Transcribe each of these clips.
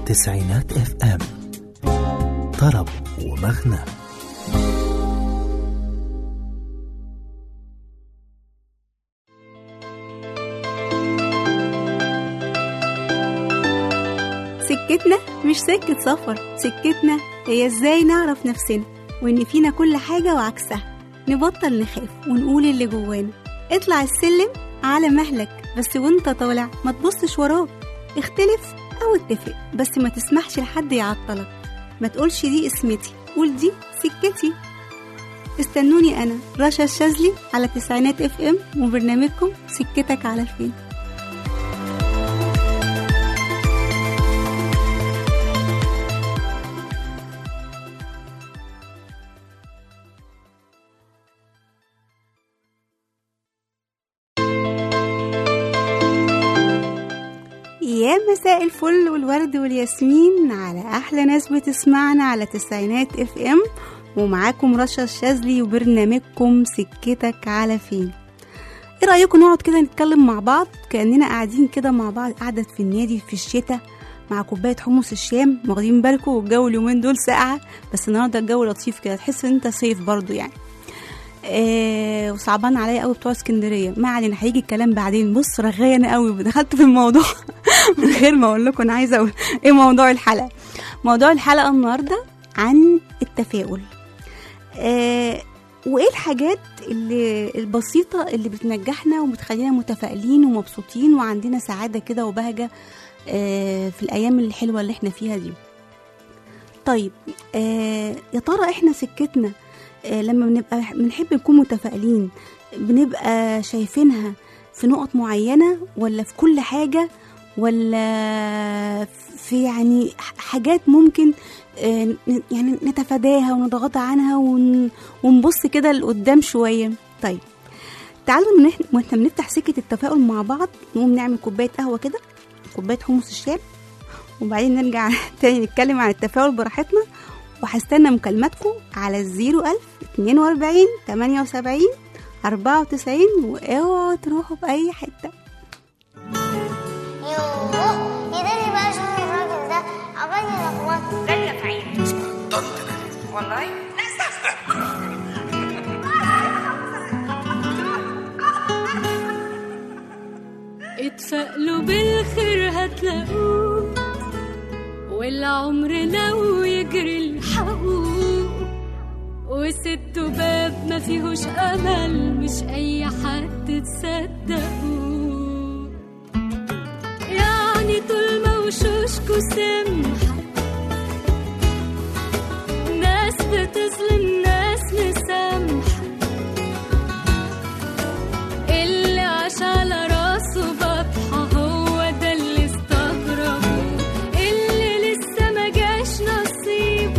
تسعينات اف ام طرب ومغنى سكتنا مش سكة سفر سكتنا هي ازاي نعرف نفسنا وان فينا كل حاجة وعكسها نبطل نخاف ونقول اللي جوانا اطلع السلم على مهلك بس وانت طالع ما تبصش وراك اختلف او اتفق بس ما تسمحش لحد يعطلك ما تقولش دي اسمتي قول دي سكتي استنوني انا رشا الشاذلي على تسعينات اف ام وبرنامجكم سكتك على فين يا مساء الفل والورد والياسمين على احلى ناس بتسمعنا على تسعينات اف ام ومعاكم رشا الشاذلي وبرنامجكم سكتك على فين ايه رايكم نقعد كده نتكلم مع بعض كاننا قاعدين كده مع بعض قاعده في النادي في الشتاء مع كوبايه حمص الشام واخدين بالكم والجو اليومين دول ساقعه بس النهارده الجو لطيف كده تحس ان انت صيف برضو يعني آه وصعبان عليا قوي بتوع اسكندريه ما علينا هيجي الكلام بعدين بص رغايه انا قوي دخلت في الموضوع من غير ما اقول لكم انا عايزه اقول ايه موضوع الحلقه موضوع الحلقه النهارده عن التفاؤل آه وايه الحاجات اللي البسيطه اللي بتنجحنا وبتخلينا متفائلين ومبسوطين وعندنا سعاده كده وبهجه آه في الايام الحلوه اللي احنا فيها دي طيب آه يا ترى احنا سكتنا آه لما بنبقى بنحب نكون متفائلين بنبقى شايفينها في نقط معينة ولا في كل حاجة ولا في يعني حاجات ممكن آه يعني نتفاداها ونتغاضى عنها ون- ونبص كده لقدام شوية طيب تعالوا نح- واحنا بنفتح سكة التفاؤل مع بعض نقوم نعمل كوباية قهوة كده كوباية حمص الشام وبعدين نرجع تاني نتكلم عن التفاؤل براحتنا وهستنى مكالماتكم على الزيرو ألف اتنين وأربعين تمانية وسبعين أربعة وتسعين واوعوا تروحوا بأي حتة يوه يداني بقى شوف الراجل ده عمال يلخبط غالية في عيني والله اتفائلوا بالخير هتلاقوه والعمر لو يجري الحقوق وسدوا باب ما فيهوش امل مش اي حد تصدقوه يعني طول ما وشوشكوا سمحة ناس بتظلم ناس مسامحة اللي عاش على راسه بطحة هو ده اللي استغربه اللي لسه ما جاش نصيب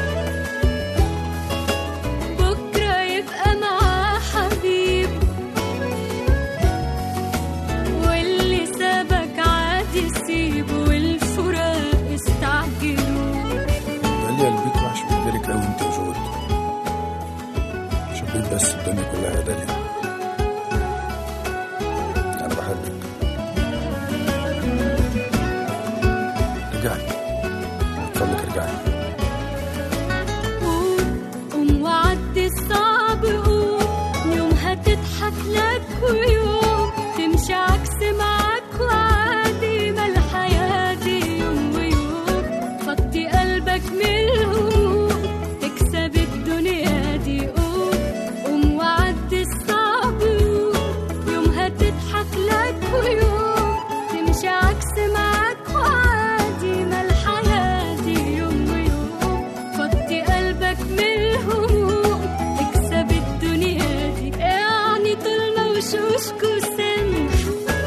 بكرة يبقى معاه حبيب واللي سابك عادي سيبه والفراق استعجلوا داليا البيت وحش من غيرك قوي انت وجود شبيت بس الدنيا كلها يا داليا انا بحبك رجعي اتفضلك رجعي قوم قوم وعدي الصعب قوم يوم هتضحك لك ويوم تمشي عكس معاك وعادي ما الحياة دي يوم ويوم فضي قلبك من الهموم تكسب الدنيا دي قوم قوم وعدي الصعب قوم يوم هتضحك لك ويوم تمشي عكس معاك وعادي ما الحياة دي يوم ويوم فضي قلبك من الهموم تكسب الدنيا دي يعني طول ما وشوشكوا سمح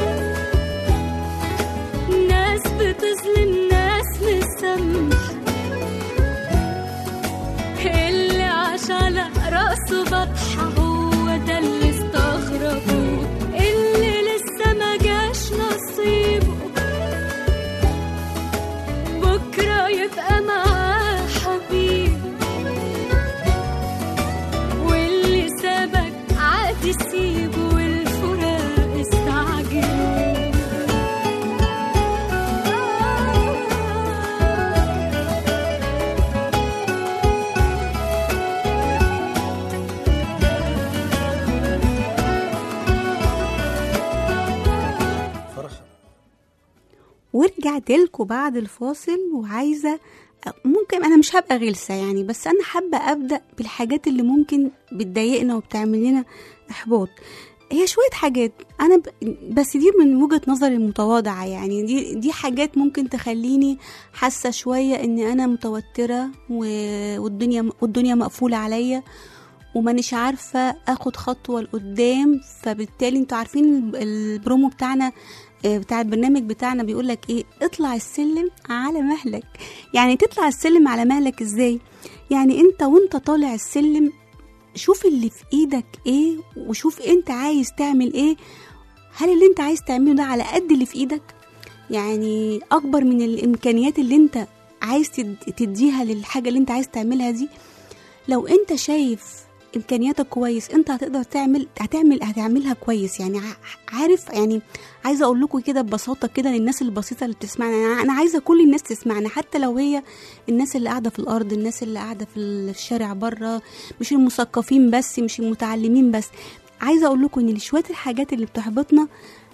ناس بتظلم ناس مسامح اللي عاش على راسه بطحة هو ده اللي استغربوه اللي لسه ما جاش نصيبه بكرة يبقى معاه حبيب واللي سابك عادي سيبه والفراق استعجلوا ورجعت لكم بعد الفاصل وعايزة ممكن أنا مش هبقى غلسة يعني بس أنا حابة أبدأ بالحاجات اللي ممكن بتضايقنا وبتعمل لنا إحباط هي شوية حاجات أنا ب... بس دي من وجهة نظري المتواضعة يعني دي دي حاجات ممكن تخليني حاسة شوية إن أنا متوترة و... والدنيا والدنيا مقفولة عليا ومانيش عارفة اخد خطوة لقدام فبالتالي انتوا عارفين ال- البرومو بتاعنا آه، بتاع البرنامج بتاعنا بيقولك ايه اطلع السلم على مهلك يعني تطلع السلم على مهلك ازاي يعني انت وانت طالع السلم شوف اللي في ايدك ايه وشوف انت عايز تعمل ايه هل اللي انت عايز تعمله ده على قد اللي في ايدك يعني اكبر من الامكانيات اللي انت عايز تد- تديها للحاجة اللي انت عايز تعملها دي لو انت شايف امكانياتك كويس انت هتقدر تعمل هتعمل هتعملها كويس يعني ع- عارف يعني عايزه اقول لكم كده ببساطه كده للناس البسيطه اللي بتسمعنا انا أنا عايزه كل الناس تسمعنا حتى لو هي الناس اللي قاعده في الارض الناس اللي قاعده في ال- في الشارع بره مش المثقفين بس مش المتعلمين بس عايزه اقول لكم ان شويه الحاجات اللي بتحبطنا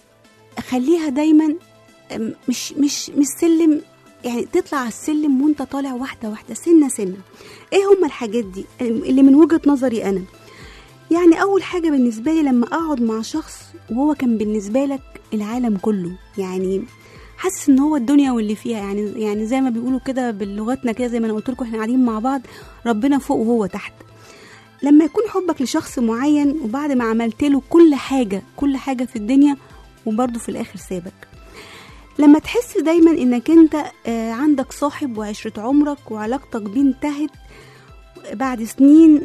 خليها دايما أم، مش مش مش سلم يعني تطلع على السلم وانت طالع واحده واحده سنه سنه ايه هما الحاجات دي اللي من وجهه نظري انا يعني اول حاجه بالنسبه لي لما اقعد مع شخص وهو كان بالنسبه لك العالم كله يعني حاسس ان هو الدنيا واللي فيها يعني يعني زي ما بيقولوا كده بلغتنا كده زي ما انا قلت لكم احنا قاعدين مع بعض ربنا فوق وهو تحت لما يكون حبك لشخص معين وبعد ما عملت له كل حاجه كل حاجه في الدنيا وبرضه في الاخر سابك لما تحس دايما انك انت آه، عندك صاحب وعشرة عمرك وعلاقتك بيه انتهت بعد سنين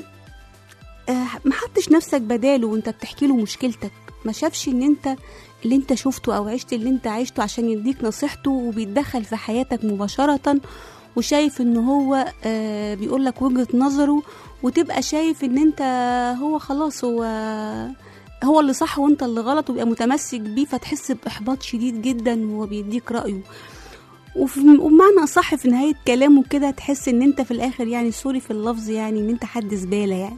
آه، ما حطش نفسك بداله وانت بتحكي له مشكلتك ما شافش ان انت اللي انت شفته او عشت اللي انت عشته عشان يديك نصيحته وبيتدخل في حياتك مباشرة وشايف ان هو آه، بيقول لك وجهة نظره وتبقى شايف ان انت هو خلاص هو هو اللي صح وانت اللي غلط ويبقى متمسك بيه فتحس باحباط شديد جدا وهو بيديك رايه وفي- وبمعنى صح في نهايه كلامه كده تحس ان انت في الاخر يعني سوري في اللفظ يعني ان انت حد زباله يعني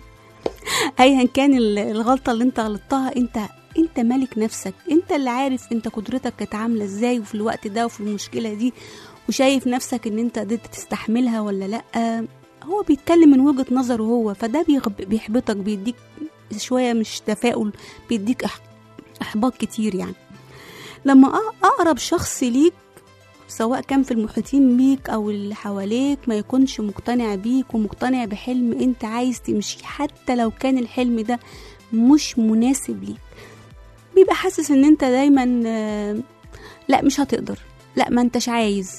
ايا كان ال- الغلطه اللي انت غلطتها انت انت مالك نفسك انت اللي عارف انت قدرتك كانت عامله ازاي وفي الوقت ده وفي المشكله دي وشايف نفسك ان انت قدرت تستحملها ولا لا هو بيتكلم من وجهه نظره هو فده بيغب- بيحبطك بيديك شويه مش تفاؤل بيديك إح- احباط كتير يعني لما أ- اقرب شخص ليك سواء كان في المحيطين بيك او اللي حواليك ما يكونش مقتنع بيك ومقتنع بحلم انت عايز تمشيه حتى لو كان الحلم ده مش مناسب ليك بيبقى حاسس ان انت دايما آه، لا مش هتقدر لا ما انتش عايز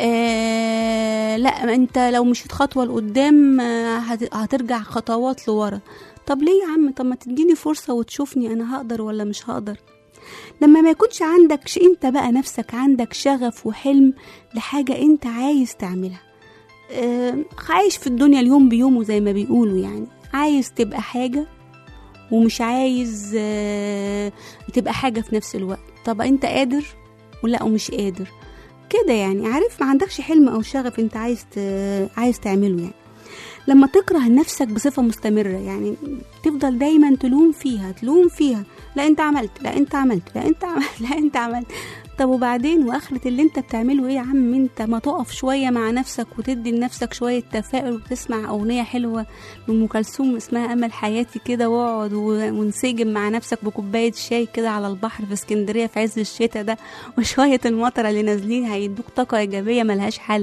آه لا ما انت لو مشيت خطوه لقدام آه، هت- هترجع خطوات لورا طب ليه يا عم طب ما تديني فرصه وتشوفني انا هقدر ولا مش هقدر لما ما يكونش عندك ش... انت بقى نفسك عندك شغف وحلم لحاجة انت عايز تعملها آه، عايش في الدنيا اليوم بيومه زي ما بيقولوا يعني عايز تبقى حاجة ومش عايز آه، تبقى حاجة في نفس الوقت طب انت قادر ولا ومش قادر كده يعني عارف ما عندكش حلم او شغف انت عايز ت... عايز تعمله يعني لما تكره نفسك بصفة مستمرة يعني تفضل دايما تلوم فيها تلوم فيها لا انت عملت لا انت عملت لا انت عملت لا انت عملت طب وبعدين واخرة اللي انت بتعمله ايه يا عم انت ما تقف شوية مع نفسك وتدي لنفسك شوية تفاؤل وتسمع اغنية حلوة لأم كلثوم اسمها امل حياتي كده واقعد و- وانسجم مع نفسك بكوباية شاي كده على البحر في اسكندرية في عز الشتاء ده وشوية المطر اللي نازلين هيدوك طاقة ايجابية ملهاش حل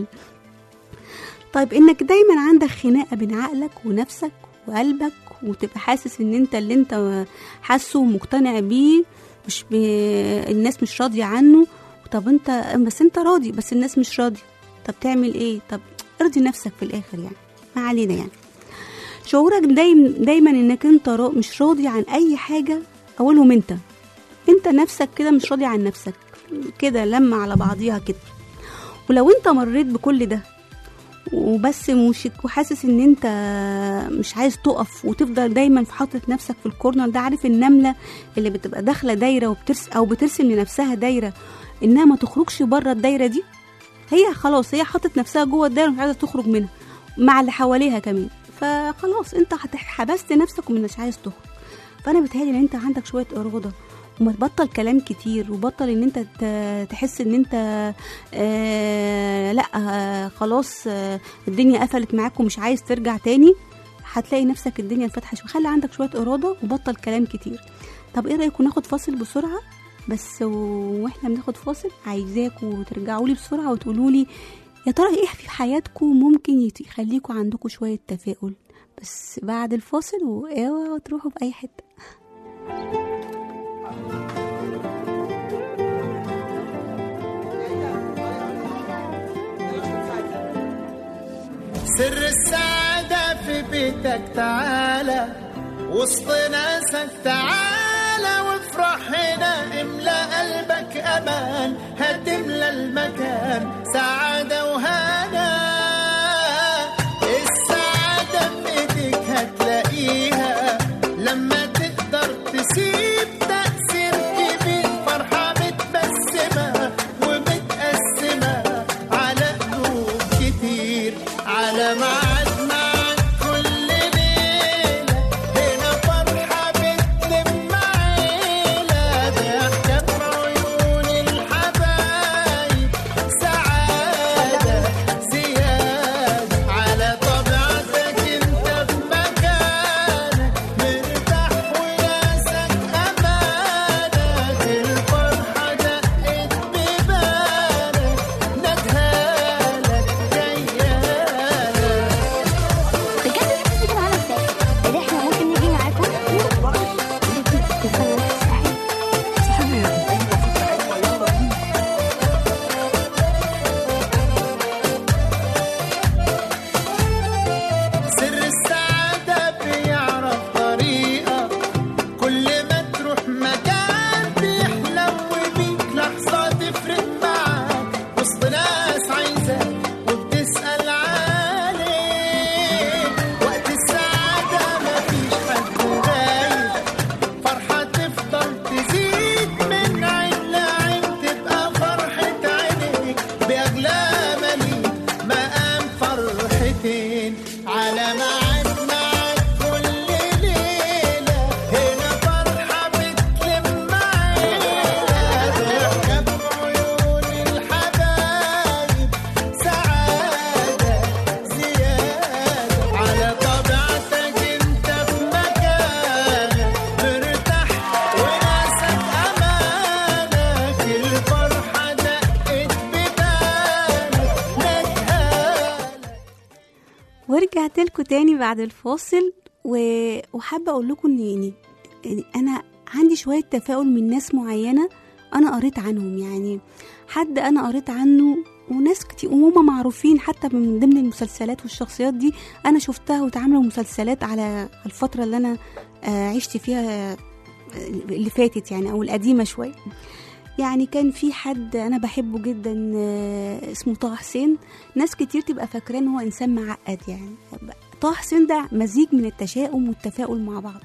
طيب انك دايما عندك خناقه بين عقلك ونفسك وقلبك وتبقى حاسس ان انت اللي انت حاسه ومقتنع بيه مش ب... الناس مش راضيه عنه طب انت بس انت راضي بس الناس مش راضيه طب تعمل ايه طب ارضي نفسك في الاخر يعني ما علينا يعني شعورك دايما دايما انك انت را... مش راضي عن اي حاجه اولهم انت انت نفسك كده مش راضي عن نفسك كده لما على بعضيها كده ولو انت مريت بكل ده وبس مش وحاسس ان انت مش عايز تقف وتفضل دايما في حاطط نفسك في الكورنر ده عارف النمله اللي بتبقى داخله دايره وبترس او بترسم لنفسها دايره انها ما تخرجش بره الدايره دي هي خلاص هي حاطت نفسها جوه الدايره ومش عايزه تخرج منها مع اللي حواليها كمان فخلاص انت هت- حبست نفسك ومش عايز تخرج فانا بتهيألي ان انت عندك شويه اراده وما تبطل كلام كتير وبطل ان انت ت- تحس ان انت آه لا آه خلاص آه الدنيا قفلت معاك ومش عايز ترجع تاني هتلاقي نفسك الدنيا انفتحت شويه خلي عندك شويه اراده وبطل كلام كتير طب ايه رايكم ناخد فاصل بسرعه بس و- واحنا بناخد فاصل عايزاكم ترجعوا لي بسرعه وتقولوا لي يا ترى ايه في حياتكم ممكن يت- يخليكم عندكم شويه تفاؤل بس بعد الفاصل واوعوا تروحوا في اي حته سر السعادة في بيتك تعالى وسط ناسك تعالى وافرح هنا املى قلبك امان هتملى المكان سعادة وهنا السعادة في ايديك هتلاقيها لما تقدر تسيب تأثير كبير فرحة متبسمة ومتقسمة على قلوب كتير على ميعاد معاك كل ليلة هنا فرحة بتلم عيلة ضحكة في عيون الحبايب سعادة زيادة على طبيعتك انت في مكانك مرتاح وناسك امانك الفرحة دقت ببالك ندهالك جيالك بجد نفسي تيجي معانا الساحل طب احنا ممكن نيجي معاكم تخلينا الساحل سر السعادة بيعرف طريقة كل ما تروح مكان بيحلو بيك لحظة تفرق معاك وسط ناس عايزاك وبتسأل عليك وقت السعادة مفيش حد غايب فرحة تفضل تزيد من عين لعين تبقى فرحة عينيك بأغلى مليك مقام فرحتين على ميعاد معاك كل ليلة هنا فرحة بتلم عيلة ضحكة في عيون الحبايب سعادة زيادة على طبيعتك انت في مكانك مرتاح وناسك امانك الفرحة دقت ببالك ندهالك ورجعت لكم تاني بعد الفاصل و... وحابه اقول لكم ان يعني يعني انا عندي شويه تفاؤل من ناس معينه انا قريت عنهم يعني حد انا قريت عنه وناس كتير وهم معروفين حتى من ضمن المسلسلات والشخصيات دي انا شفتها واتعملوا مسلسلات على الفتره اللي انا آه، عشت فيها آه، اللي فاتت يعني او القديمه شويه يعني كان في حد انا بحبه جدا آه، اسمه طه حسين ناس كتير تبقى فاكراه ان هو انسان معقد يعني طه حسين ده مزيج من التشاؤم والتفاؤل مع بعض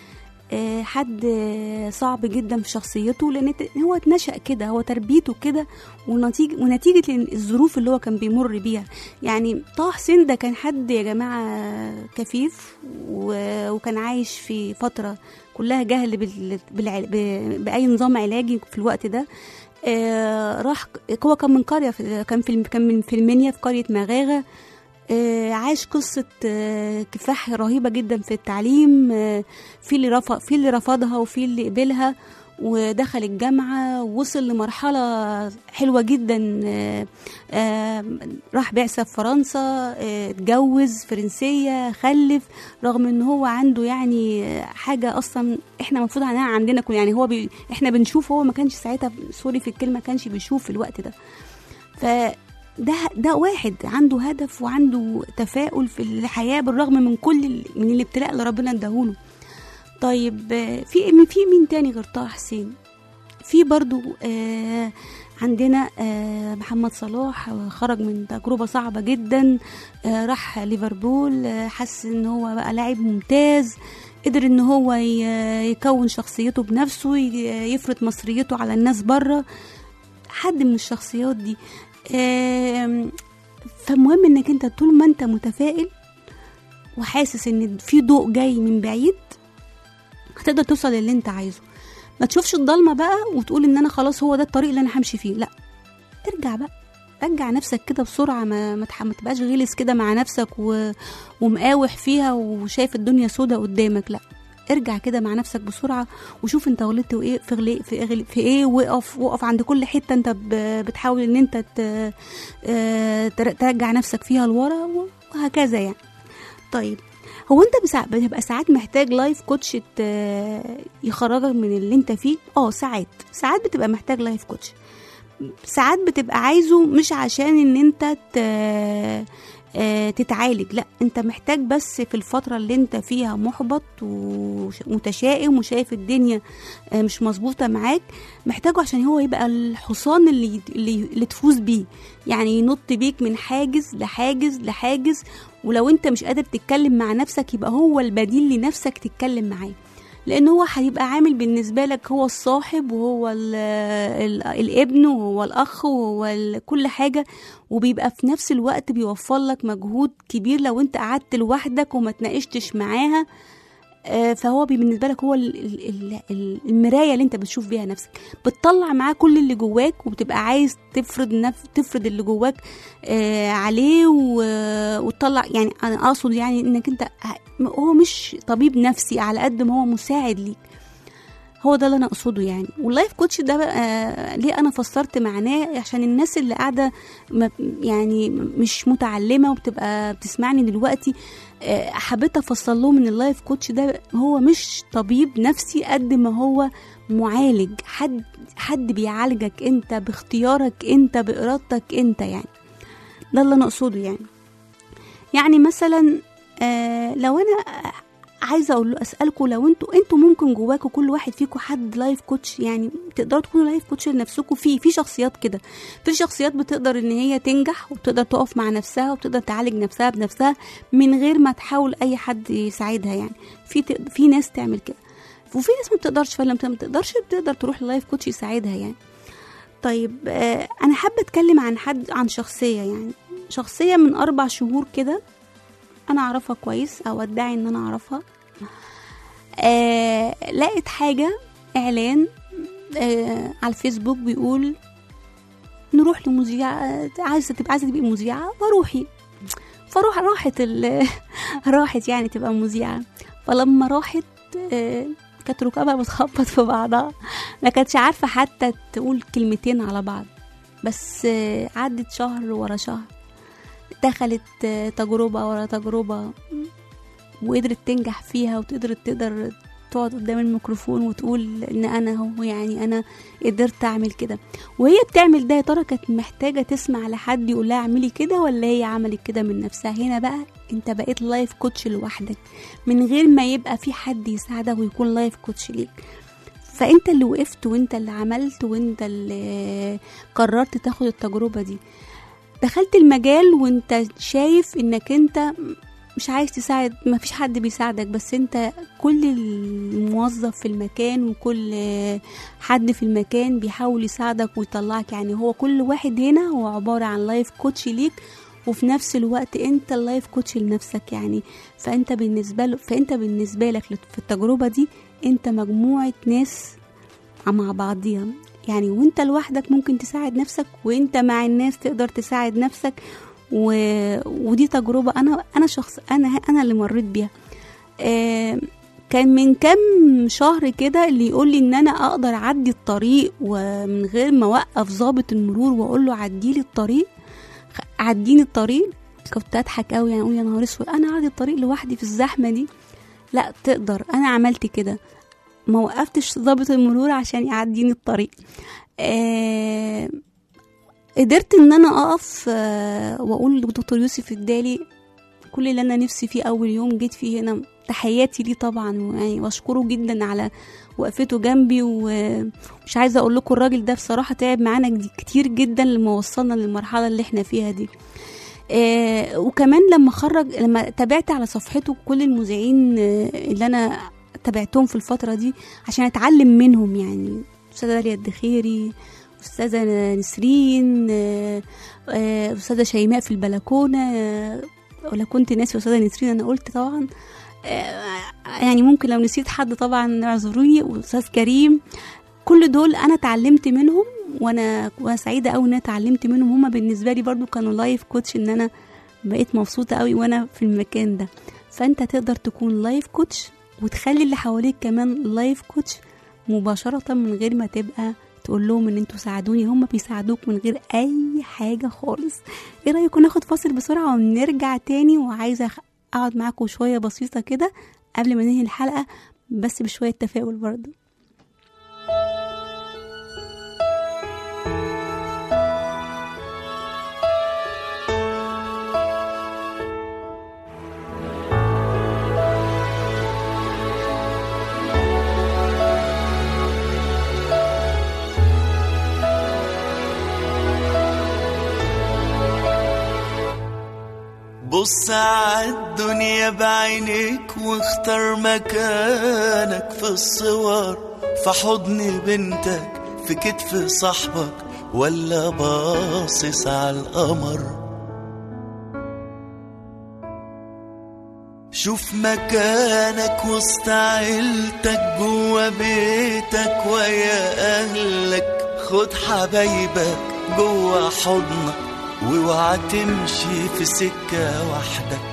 آه، حد آه، صعب جدا في شخصيته لان ت- هو اتنشأ كده هو تربيته كده ونتيجة ونتيجة لأن الظروف اللي هو كان بيمر بيها يعني طه حسين ده كان حد يا جماعة كفيف و- وكان عايش في فترة كلها جهل بال- بالع- ب- بأي نظام علاجي في الوقت ده آه، راح هو كان من قرية في- كان في كان من في المنيا في قرية مغاغة آه، عاش قصة آه، كفاح رهيبة جدا في التعليم آه، في اللي رفض في اللي رفضها وفي اللي قبلها ودخل الجامعة ووصل لمرحلة حلوة جدا آه، آه، راح بعثة في فرنسا آه، اتجوز فرنسية خلف رغم ان هو عنده يعني آه، حاجة اصلا احنا المفروض عنها عندنا كل يعني هو بي احنا بنشوف هو ما كانش ساعتها سوري في الكلمة ما كانش بيشوف في الوقت ده ف ده ده واحد عنده هدف وعنده تفاؤل في الحياة بالرغم من كل ال- من الابتلاء اللي ربنا اداهوله طيب آه، في في مين تاني غير طه حسين في برضو آه عندنا آه محمد صلاح آه، خرج من تجربة صعبة جدا آه راح ليفربول آه حس ان هو بقى لاعب ممتاز قدر ان هو ي- يكون شخصيته بنفسه ي- يفرض مصريته على الناس بره حد من الشخصيات دي آم، فمهم انك انت طول ما انت متفائل وحاسس ان في ضوء جاي من بعيد هتقدر توصل للي انت عايزه ما تشوفش الضلمه بقى وتقول ان انا خلاص هو ده الطريق اللي انا همشي فيه لا ارجع بقى رجع نفسك كده بسرعه ما ما تح- ما تبقاش غلس كده مع نفسك و... ومقاوح فيها وشايف الدنيا سودة قدامك لا ارجع كده مع نفسك بسرعه وشوف انت غلطت وايه في غلي في, غلي في ايه وقف وقف عند كل حته انت ب- بتحاول ان انت ت- آه، تر- ترجع نفسك فيها لورا وهكذا يعني طيب هو انت بسا- بتبقى ساعات محتاج لايف كوتش ت- يخرجك من اللي انت فيه اه ساعات ساعات بتبقى محتاج لايف كوتش ساعات بتبقى عايزه مش عشان ان انت ت- آه، تتعالج لا انت محتاج بس في الفترة اللي انت فيها محبط وش- ومتشائم وشايف الدنيا آه، مش مظبوطة معاك محتاجه عشان هو يبقى الحصان اللي اللي, اللي تفوز بيه يعني ينط بيك من حاجز لحاجز لحاجز ولو انت مش قادر تتكلم مع نفسك يبقى هو البديل لنفسك تتكلم معاه لان هو هيبقى عامل بالنسبه لك هو الصاحب وهو ال ال الابن وهو الاخ وهو ال- كل حاجه وبيبقى في نفس الوقت بيوفر لك مجهود كبير لو انت قعدت لوحدك وما تناقشتش معاها آه، فهو بي- بالنسبه لك هو ال- ال- ال- ال- المرايه اللي انت بتشوف بيها نفسك بتطلع معاه كل اللي جواك وبتبقى عايز تفرض نف... تفرض اللي جواك آه عليه و... وتطلع يعني انا اقصد يعني انك انت هو مش طبيب نفسي على قد ما هو مساعد ليك هو ده اللي انا اقصده يعني واللايف كوتش ده بقى آه، ليه انا فسرت معناه عشان الناس اللي قاعده ما- يعني مش متعلمه وبتبقى بتسمعني دلوقتي آه، حبيت افصل لهم ان اللايف كوتش ده هو مش طبيب نفسي قد ما هو معالج حد حد بيعالجك انت باختيارك انت بارادتك انت يعني ده اللي انا اقصده يعني يعني مثلا آه لو انا عايزه اقول له اسالكم لو انتوا انتوا ممكن جواكم كل واحد فيكم حد لايف كوتش يعني تقدروا تكونوا لايف كوتش لنفسكم في في شخصيات كده في شخصيات بتقدر ان هي تنجح وبتقدر تقف مع نفسها وبتقدر تعالج نفسها بنفسها من غير ما تحاول اي حد يساعدها يعني في ت- في ناس تعمل كده وفي ناس ما بتقدرش فلما ما بتقدرش بتقدر تروح للايف كوتش يساعدها يعني طيب آه انا حابه اتكلم عن حد عن شخصيه يعني شخصيه من اربع شهور كده انا اعرفها كويس او ادعي ان انا اعرفها آه لقيت حاجه اعلان آه على الفيسبوك بيقول نروح لمذيعة عايزة تبقى عايزة تبقي مذيعة فروحي فروح راحت ال... راحت يعني تبقى مذيعة فلما راحت آه، كانت ركابها بتخبط في بعضها ما كانتش عارفة حتى تقول كلمتين على بعض بس آه، عدت شهر ورا شهر دخلت آه، تجربة ورا تجربة وقدرت تنجح فيها وتقدر تقدر تقعد قدام الميكروفون وتقول ان انا هو يعني انا قدرت اعمل كده وهي بتعمل ده يا ترى كانت محتاجه تسمع لحد يقول لها اعملي كده ولا هي عملت كده من نفسها هنا بقى انت بقيت لايف كوتش لوحدك من غير ما يبقى في حد يساعدك ويكون لايف كوتش ليك فانت اللي وقفت وانت اللي عملت وانت اللي قررت تاخد التجربه دي دخلت المجال وانت شايف انك انت مش عايز تساعد ما فيش حد بيساعدك بس انت كل الموظف في المكان وكل حد في المكان بيحاول يساعدك ويطلعك يعني هو كل واحد هنا هو عبارة عن لايف كوتش ليك وفي نفس الوقت انت اللايف كوتش لنفسك يعني فانت بالنسبة له فانت بالنسبة لك في التجربة دي انت مجموعة ناس مع بعضيها يعني وانت لوحدك ممكن تساعد نفسك وانت مع الناس تقدر تساعد نفسك و... ودي تجربة أنا أنا شخص أنا أنا اللي مريت بيها آه كان من كام شهر كده اللي يقول لي ان انا اقدر اعدي الطريق ومن غير ما اوقف ضابط المرور واقول له عدي لي الطريق عديني الطريق كنت اضحك قوي يعني اقول يا نهار اسود انا اعدي الطريق لوحدي في الزحمه دي لا تقدر انا عملت كده ما وقفتش ضابط المرور عشان يعديني الطريق آه قدرت ان انا اقف آه واقول لدكتور يوسف الدالي كل اللي انا نفسي فيه اول يوم جيت فيه هنا تحياتي ليه طبعا يعني واشكره جدا على وقفته جنبي ومش عايزه اقول لكم الراجل ده بصراحه تعب معانا كتير جدا لما وصلنا للمرحله اللي احنا فيها دي آه وكمان لما خرج لما تابعت على صفحته كل المذيعين آه اللي انا تابعتهم في الفتره دي عشان اتعلم منهم يعني استاذه داليا الدخيري استاذه نسرين استاذه شيماء في البلكونه ولا كنت ناسي استاذه نسرين انا قلت طبعا آه، يعني ممكن لو نسيت حد طبعا اعذروني واستاذ كريم كل دول انا اتعلمت منهم وانا وانا سعيده قوي ان انا اتعلمت منهم هما بالنسبه لي برضو كانوا لايف كوتش ان انا بقيت مبسوطه قوي وانا في المكان ده فانت تقدر تكون لايف كوتش وتخلي اللي حواليك كمان لايف كوتش مباشره من غير ما تبقى تقول لهم ان انتوا ساعدوني هم بيساعدوك من غير اي حاجه خالص ايه رايكم ناخد فاصل بسرعه ونرجع تاني وعايزه أخ- اقعد معاكم شويه بسيطه كده قبل ما ننهي الحلقه بس بشويه تفاؤل برضه بص عالدنيا بعينيك واختار مكانك في الصور في حضن بنتك في كتف صاحبك ولا باصص على القمر شوف مكانك وسط عيلتك جوا بيتك ويا اهلك خد حبايبك جوا حضنك واوعى تمشي في سكة وحدك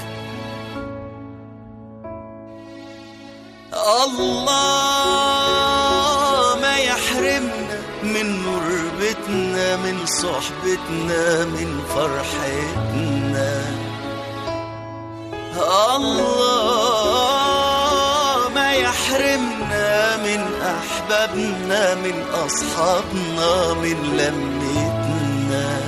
الله ما يحرمنا من نور بيتنا من صحبتنا من فرحتنا الله ما يحرمنا من أحبابنا من أصحابنا من لمتنا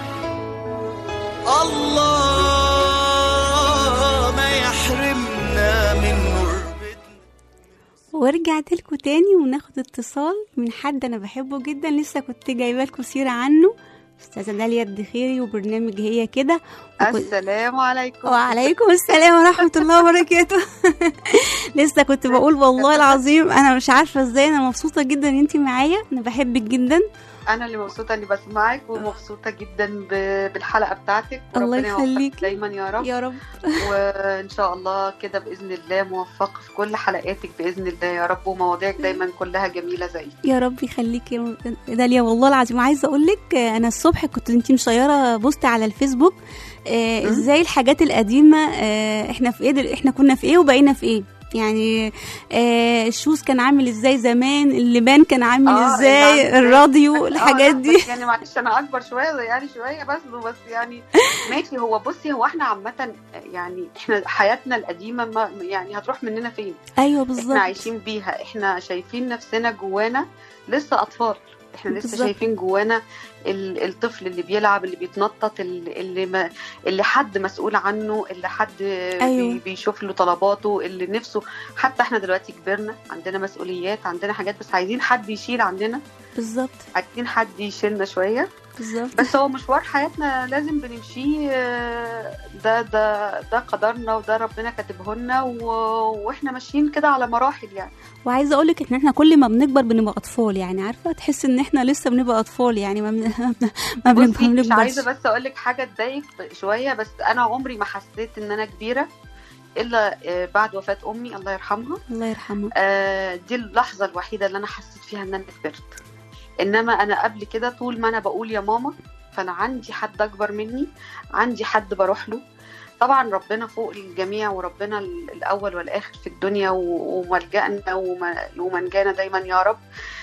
الله ما يحرمنا من نور بيتنا ورجعت لكم تاني وناخد اتصال من حد انا بحبه جدا لسه كنت جايبه لكم سيره عنه استاذه داليا الدخيري وبرنامج هي كده وكنت- السلام عليكم وعليكم السلام ورحمة الله وبركاته لسه كنت بقول والله العظيم أنا مش عارفة إزاي أنا مبسوطة جدا إن أنتي معايا أنا بحبك جدا انا اللي مبسوطه اني بسمعك ومبسوطه جدا ب- بالحلقه بتاعتك الله وربنا يوفقك يخليكي. دايما يا رب يا رب وان شاء الله كده باذن الله موفقه في كل حلقاتك باذن الله يا رب ومواضيعك دايما كلها جميله زي يا رب يخليك يا داليا والله العظيم عايزة أقول لك أنا الصبح كنت أنتي مشيرة بوست على الفيسبوك آه، مم. إزاي الحاجات القديمة آه، إحنا في إيه دل- إحنا كنا في إيه وبقينا في إيه يعني آه الشوز كان عامل ازاي زمان اللبان كان عامل آه، ازاي اللي عامل الراديو آه، الحاجات لا، دي بس يعني معلش انا اكبر شويه يعني شويه بس بس يعني ماشي هو بصي هو احنا عامه يعني احنا حياتنا القديمه ما يعني هتروح مننا فين ايوه احنا بالظبط عايشين بيها احنا شايفين نفسنا جوانا لسه اطفال احنا لسه بالظبط. شايفين جوانا ال- الطفل اللي بيلعب اللي بيتنطط اللي اللي, ما اللي حد مسؤول عنه اللي حد أيوة. بي بيشوف له طلباته اللي نفسه حتى احنا دلوقتي كبرنا عندنا مسؤوليات عندنا حاجات بس عايزين حد يشيل عندنا بالظبط عايزين حد يشيلنا شويه بالظبط بس هو مشوار حياتنا لازم بنمشيه آه، ده ده ده قدرنا وده ربنا كاتبه لنا و- واحنا ماشيين كده على مراحل يعني وعايزه اقول لك ان احنا كل ما بنكبر بنبقى اطفال يعني عارفه تحس ان احنا لسه بنبقى اطفال يعني ما بن... ما بن- بصي ما مش بنكبرش عايزه بس اقول لك حاجه تضايق شويه بس انا عمري ما حسيت ان انا كبيره الا آه، بعد وفاه امي الله يرحمها الله يرحمه آه، دي اللحظه الوحيده اللي انا حسيت فيها ان انا كبرت انما انا قبل كده طول ما انا بقول يا ماما فانا عندي حد اكبر مني عندي حد بروح له طبعا ربنا فوق الجميع وربنا ال- الاول والاخر في الدنيا و- وملجأنا وم- ومنجانا دايما يا رب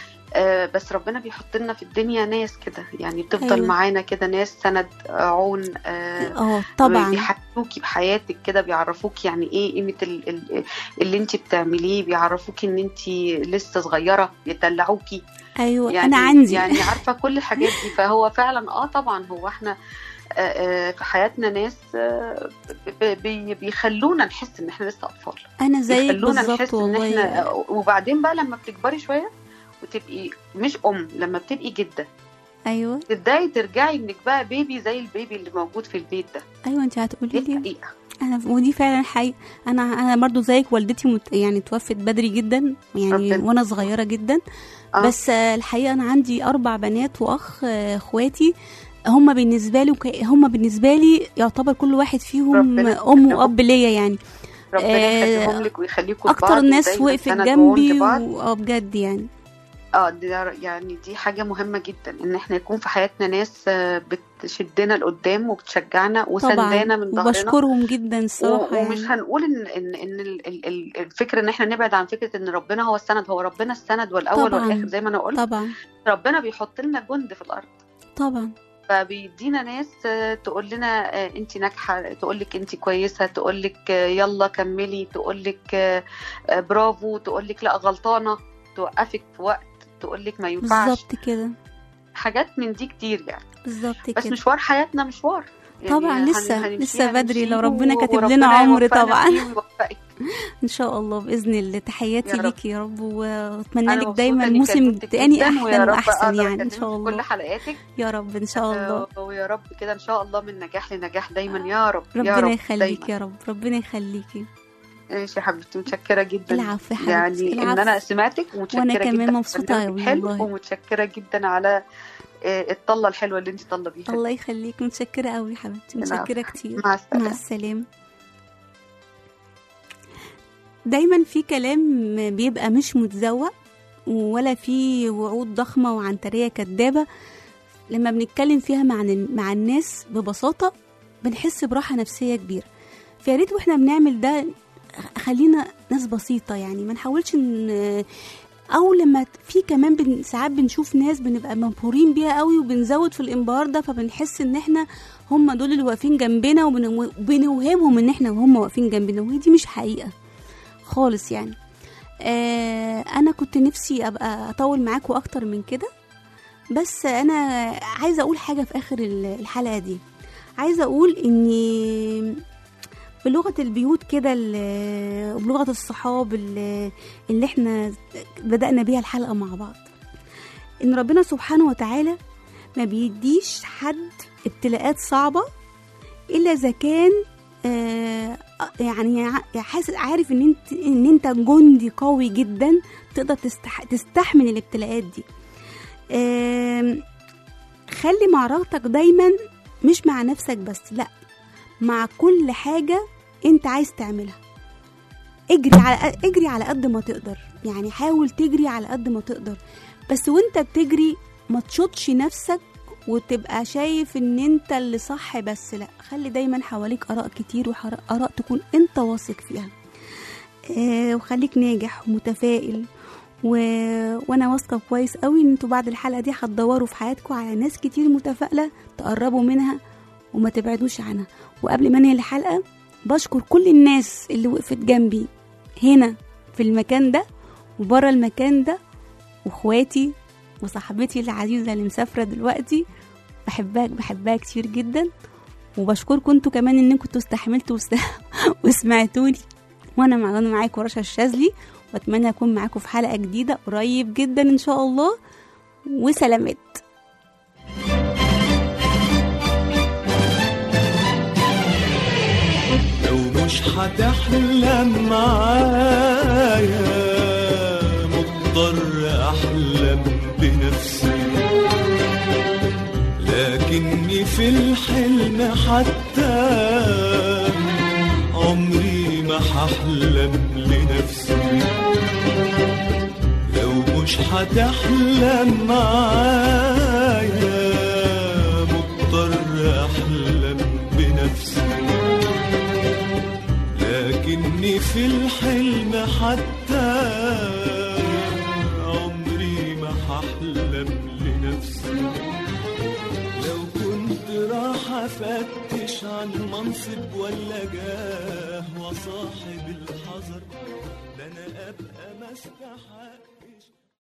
آه، بس ربنا بيحط لنا في الدنيا ناس كده يعني بتفضل أيوة. أيوة. معانا كده ناس سند آه، عون آه، اه طبعا بيحكوكي بحياتك كده بيعرفوك يعني ايه قيمه ال- ال- اللي انت بتعمليه بيعرفوكي ان انت لسه صغيره يدلعوكي ايوه يعني انا عندي يعني عارفه كل الحاجات دي فهو فعلا اه طبعا هو احنا آه، آه، في حياتنا ناس آه، ب- بي- بيخلونا نحس ان احنا لسه اطفال انا زيك بيخلونا بالظبط نحس ان والله احنا وبعدين بقى لما بتكبري شويه وتبقي مش ام لما بتبقي جده ايوه تبداي ترجعي انك بقى بيبي زي البيبي اللي موجود في البيت ده ايوه انت هتقولي دي لي حقيقه انا ودي فعلا حقيقة انا انا برضو زيك والدتي مت يعني توفت بدري جدا يعني ربنا. وانا صغيره جدا آه. بس آه، الحقيقه انا عندي اربع بنات واخ آه، اخواتي هم بالنسبه لي وك- هم بالنسبه لي يعتبر كل واحد فيهم ربنا ام يخليهم. واب ليا يعني ربنا آه، يخليهم لك ويخليكم لبعض اكتر ناس ودايماً وقفت سند جنبي وعون لبعض. و- اه بجد يعني اه دي يعني دي حاجة مهمة جدا ان احنا يكون في حياتنا ناس آه، بتشدنا لقدام وبتشجعنا وسندانا طبعا من ظهرنا وبشكرهم جدا الصراحه و- ومش يعني. هنقول ان ان ان ال- ال- ال- الفكره ان احنا نبعد عن فكره ان ربنا هو السند هو ربنا السند والاول طبعاً. والاخر زي ما انا قلت طبعا ربنا بيحط لنا جند في الارض طبعا فبيدينا ناس آه، تقول لنا انت ناجحه تقول لك انت كويسه تقول لك يلا كملي تقول لك برافو تقول لك لا غلطانه توقفك في وقت تقول لك ما ينفعش بالظبط كده حاجات من دي كتير يعني بالظبط بس كده مشوار حياتنا مشوار طبعاً، هن- لسه- هنمشيه- لسه بدري، لو هنمشيه ربنا كاتب وربنا لنا عمر يوفقنا طبعاً. فيه ويوفقك. ان شاء الله باذن الله تحياتي يا رب. ليكي يا رب واتمنى أنا لك مبسوطة دايما إني موسم كلمتك تاني جداً، ويا احسن رب واحسن أقدر يعني ان أكلمك شاء في كل الله حلقاتك يا رب ان شاء الله آه، ويا رب كده ان شاء الله من نجاح لنجاح دايما يا رب يا ربنا رب يخليك دايما. يا رب ربنا يخليكي ماشي يا حبيبتي متشكره جدا العفو يا حبيبتي، يعني ان العفو. انا سمعتك ومتشكره وأنا جدا كمان على مبسوطة برنامجك أوي حلو والله. ومتشكره جدا على آه، الطله الحلوه اللي انت طالة بيها الله يخليك متشكره قوي يا حبيبتي العفو. متشكره كتير مع السلامة. مع السلامه دايما في كلام بيبقى مش متزوق ولا في وعود ضخمه وعنتريه كدابه لما بنتكلم فيها مع مع الناس ببساطه بنحس براحه نفسيه كبيره فيا ريت واحنا بنعمل ده خلينا ناس بسيطه يعني ما نحاولش ان او لما في كمان بن ساعات بنشوف ناس بنبقى مبهورين بيها قوي وبنزود في الانبهار ده فبنحس ان احنا هم دول اللي واقفين جنبنا وبن- وبنوهمهم ان احنا وهم واقفين جنبنا وهي دي مش حقيقه خالص يعني آه انا كنت نفسي ابقى اطول معاكم اكتر من كده بس انا عايزه اقول حاجه في اخر ال- الحلقه دي عايزه اقول اني بلغه البيوت كده ال- وبلغه الصحاب اللي, اللي احنا بدانا بيها الحلقه مع بعض ان ربنا سبحانه وتعالى ما بيديش حد ابتلاءات صعبه الا اذا كان آه، يعني ع- حاسس عارف ان انت ان انت جندي قوي جدا تقدر تستح تستحمل الابتلاءات دي آم، خلي معركتك دايما مش مع نفسك بس لا مع كل حاجة انت عايز تعملها اجري على اجري على قد ما تقدر يعني حاول تجري على قد ما تقدر بس وانت بتجري ما تشطش نفسك وتبقى شايف ان انت اللي صح بس لا خلي دايما حواليك اراء كتير واراء تكون انت واثق فيها آه وخليك ناجح ومتفائل و... وانا واثقه كويس قوي ان انتوا بعد الحلقه دي هتدوروا في حياتكم على ناس كتير متفائله تقربوا منها وما تبعدوش عنها وقبل ما انهي الحلقه بشكر كل الناس اللي وقفت جنبي هنا في المكان ده وبره المكان ده واخواتي وصاحبتي العزيزه اللي مسافره دلوقتي بحبها بحبها كتير جدا وبشكركم انتوا كمان ان انتوا استحملتوا وس- وسمعتوني وانا مع- وانا معاكم رشا الشاذلي واتمنى اكون معاكم في حلقه جديده قريب جدا ان شاء الله وسلامات لو مش هتحلم معايا مضطر احلم بنفسي لكني في الحلم حتى عمري ما هحلم لنفسي لو مش هتحلم معايا مضطر احلم بنفسي لكني في الحلم حتى عمري ما هحلم لنفسي لو كنت راح افتش عن منصب ولا جاه وصاحب الحذر ده انا ابقى مستحق